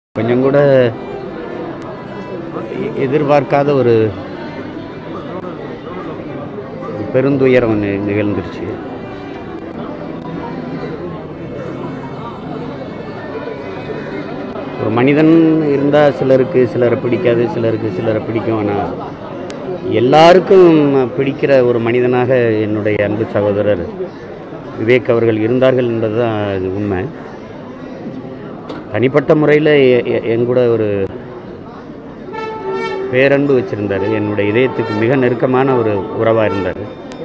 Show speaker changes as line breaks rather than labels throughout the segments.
கொஞ்சம் கூட எ- எதிர்பார்க்காத ஒரு ஒரு பெருந்துயரம் நி- நிகழ்ந்துருச்சு ஒரு மனிதன் இருந்தால் சிலருக்கு சிலரை பிடிக்காது சிலருக்கு சிலரை பிடிக்கும் ஆனால் எல்லாருக்கும் பிடிக்கிற ஒரு மனிதனாக என்னுடைய அன்பு சகோதரர் விவேக் அவர்கள் இருந்தார்கள் என்பது தான் அது உண்மை தனிப்பட்ட முறையில் என் கூட ஒரு பேரன்பு வச்சுருந்தார் என்னுடைய இதயத்துக்கு மிக நெருக்கமான ஒரு உறவாக இருந்தார்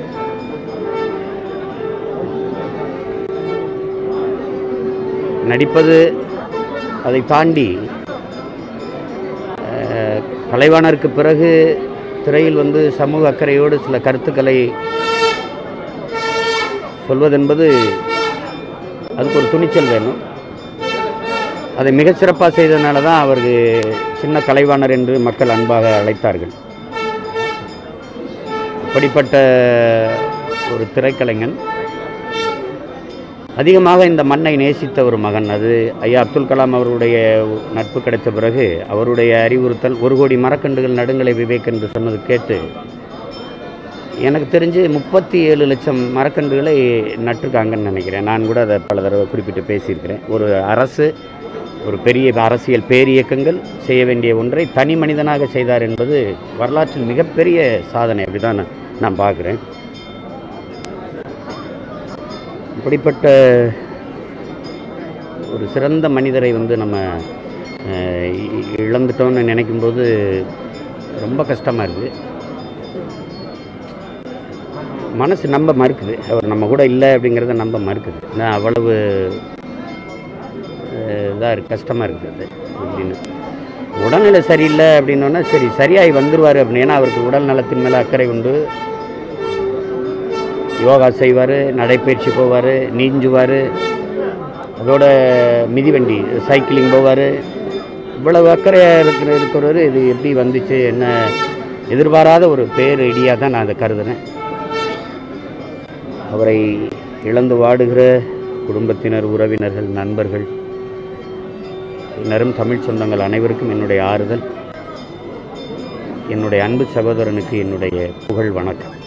நடிப்பது அதை தாண்டி அஹ், கலைவாணருக்கு பிறகு திரையில் வந்து சமூக அக்கறையோடு சில கருத்துக்களை சொல்வதென்பது அதுக்கு ஒரு துணிச்சல் வேணும் அதை மிகச் சிறப்பாக செய்ததுனால தான் அவருக்கு சின்ன கலைவாணர் என்று மக்கள் அன்பாக அழைத்தார்கள் அப்படிப்பட்ட ஒரு திரைக்கலைஞன் அதிகமாக இந்த மண்ணை நேசித்த ஒரு மகன் அது ஐயா அப்துல் கலாம் அவருடைய நட்பு கிடைத்த பிறகு அவருடைய அறிவுறுத்தல் ஒரு கோடி மரக்கன்றுகள் நடுங்களை விவேக் என்று சொன்னது கேட்டு எனக்கு தெரிஞ்சு முப்பத்தி ஏழு லட்சம் மரக்கன்றுகளை நட்டிருக்காங்கன்னு நினைக்கிறேன் நான் கூட அதை பல தடவை குறிப்பிட்டு பேசியிருக்கிறேன் ஒரு அரசு ஒரு பெரிய அரசியல் பேரியக்கங்கள் செய்ய வேண்டிய ஒன்றை தனி மனிதனாக செய்தார் என்பது வரலாற்றில் மிகப்பெரிய சாதனை அப்படிதான் நான் நான் பார்க்குறேன் இப்படிப்பட்ட ஒரு சிறந்த மனிதரை வந்து நம்ம அஹ், இ- இழந்துட்டோம்னு நினைக்கும்போது ரொம்ப கஷ்டமாக இருக்குது மனசு நம்ப மறுக்குது அவர் நம்ம கூட இல்லை அப்படிங்கிறத நம்ப மறுக்குது நான் அவ்வளவு இதாக இருக்கு கஷ்டமாக இருக்குது அது அப்படின்னு உடல்நிலை சரியில்லை அப்படின்னோன்னா சரி சரியாகி வந்துருவார் அப்படின்னு ஏன்னா அவருக்கு உடல் நலத்தின் மேலே அக்கறை உண்டு யோகா செய்வார் நடைப்பயிற்சி போவார் நீஞ்சுவார் அதோட மிதிவண்டி சைக்கிளிங் போவார் இவ்வளவு அக்கறையாக இருக்கிற இருக்கிறவர் இது எப்படி வந்துச்சு என்ன எதிர்பாராத ஒரு பேர் இடியாக தான் நான் அதை கருதுறேன் அவரை இழந்து வாடுகிற குடும்பத்தினர் உறவினர்கள் நண்பர்கள் எல்லாரும் தமிழ் சொந்தங்கள் அனைவருக்கும் என்னுடைய ஆறுதல் என்னுடைய அன்பு சகோதரனுக்கு என்னுடைய புகழ் வணக்கம்